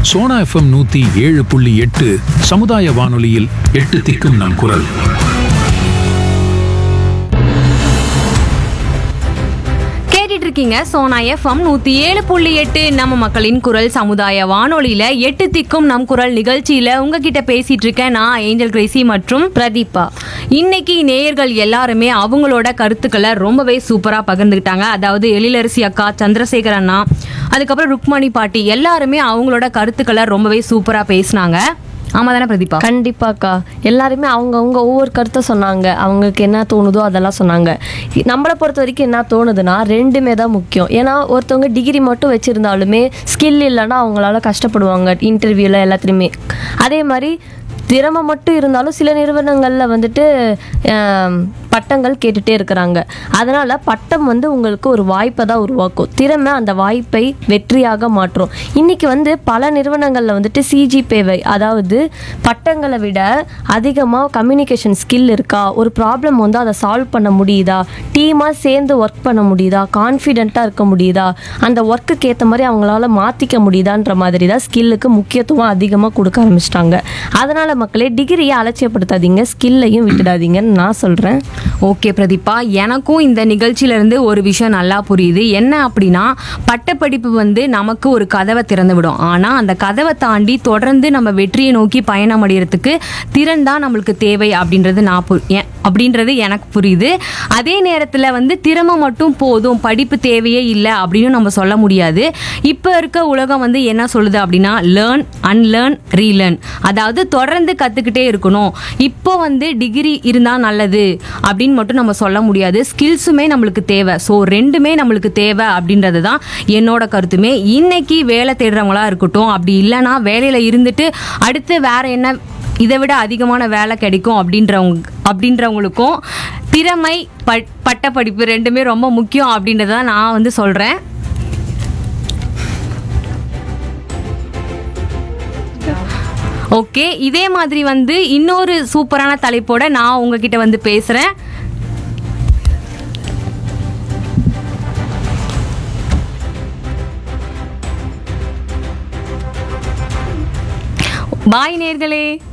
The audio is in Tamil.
சோனா எஃப்எம் நூத்தி ஏழு புள்ளி எட்டு சமுதாய வானொலியில் எட்டு திக்கும் நம் குரல் கேட்டுட்டு இருக்கீங்க சோனா எஃப்எம் நூத்தி ஏழு புள்ளி எட்டு நம்ம மக்களின் குரல் சமுதாய வானொலியில எட்டு திக்கும் நம் குரல் நிகழ்ச்சியில உங்ககிட்ட பேசிட்டு இருக்கேன் நான் ஏஞ்சல் கிரேசி மற்றும் பிரதீபா இன்னைக்கு நேயர்கள் எல்லாருமே அவங்களோட கருத்துக்களை ரொம்பவே சூப்பரா பகிர்ந்துக்கிட்டாங்க அதாவது எழிலரசி அக்கா சந்திரசேகர் அண்ணா அதுக்கப்புறம் ருக்மணி பாட்டி எல்லாருமே அவங்களோட கருத்துக்களை ரொம்பவே சூப்பரா பேசினாங்க ஆமா தானே பிரதீபா கண்டிப்பாக்கா எல்லாருமே அவங்கவுங்க ஒவ்வொரு கருத்தை சொன்னாங்க அவங்களுக்கு என்ன தோணுதோ அதெல்லாம் சொன்னாங்க இ- நம்மளை பொறுத்த வரைக்கும் என்ன தோணுதுன்னா ரெண்டுமே தான் முக்கியம் ஏன்னா ஒருத்தவங்க டிகிரி மட்டும் வச்சுருந்தாலுமே ஸ்கில் இல்லைன்னா அவங்களால கஷ்டப்படுவாங்க இன்டர்வியூவில் எல்லாத்துலேயுமே அதே மாதிரி திறமை மட்டும் இருந்தாலும் சில நிறுவனங்களில் வந்துட்டு ஆம், பட்டங்கள் கேட்டுகிட்டே இருக்கிறாங்க அதனால் பட்டம் வந்து உங்களுக்கு ஒரு வாய்ப்பை தான் உருவாக்கும் திறமை அந்த வாய்ப்பை வெற்றியாக மாற்றும் இன்றைக்கி வந்து பல நிறுவனங்களில் வந்துட்டு சிஜிபேவை அதாவது பட்டங்களை விட அதிகமாக கம்யூனிகேஷன் ஸ்கில் இருக்கா ஒரு ப்ராப்ளம் வந்து அதை சால்வ் பண்ண முடியுதா டீமாக சேர்ந்து ஒர்க் பண்ண முடியுதா கான்ஃபிடென்ட்டாக இருக்க முடியுதா அந்த ஒர்க்குக்கு ஏற்ற மாதிரி அவங்களால மாற்றிக்க முடியுதான்ற மாதிரி தான் ஸ்கில்லுக்கு முக்கியத்துவம் அதிகமாக கொடுக்க ஆரம்பிச்சிட்டாங்க அதனால் மக்களே டிகிரியை அலட்சியப்படுத்தாதீங்க ஸ்கில்லையும் விட்டுடாதீங்கன்னு நான் சொல்கிறேன் ஓகே பிரதீபா எனக்கும் இந்த நிகழ்ச்சியில இருந்து ஒரு விஷயம் நல்லா புரியுது என்ன அப்படின்னா பட்டப்படிப்பு வந்து நமக்கு ஒரு கதவை திறந்து விடும் ஆனா அந்த கதவை தாண்டி தொடர்ந்து நம்ம வெற்றியை நோக்கி பயணம் அடைகிறதுக்கு திறன் தான் நம்மளுக்கு தேவை அப்படின்றது நான் பு- எ- அப்படின்றது எனக்கு புரியுது அதே நேரத்தில் வந்து திறமை மட்டும் போதும் படிப்பு தேவையே இல்லை அப்படின்னு நம்ம சொல்ல முடியாது இப்போ இருக்க உலகம் வந்து என்ன சொல்லுது அப்படின்னா லேர்ன் அன்லேர்ன் ரீலேர்ன் அதாவது தொடர்ந்து கற்றுக்கிட்டே இருக்கணும் இப்போ வந்து டிகிரி இருந்தால் நல்லது அப்படின்னு மட்டும் நம்ம சொல்ல முடியாது ஸ்கில்ஸுமே நம்மளுக்கு தேவை ஸோ ரெண்டுமே நம்மளுக்கு தேவை அப்படின்றது தான் என்னோட கருத்துமே இன்னைக்கு வேலை தேடுறவங்களா இருக்கட்டும் அப்படி இல்லைன்னா வேலையில் இருந்துட்டு அடுத்து வேற என்ன இதை விட அதிகமான வேலை கிடைக்கும் அப்படின்றவங்க அப்படின்றவங்களுக்கும் திறமை பட் பட்டப்படிப்பு ரெண்டுமே ரொம்ப முக்கியம் அப்படின்றத நான் வந்து சொல்கிறேன் ஓகே இதே மாதிரி வந்து இன்னொரு சூப்பரான தலைப்போட நான் உங்ககிட்ட வந்து பேசுகிறேன் பாய் நேர்களே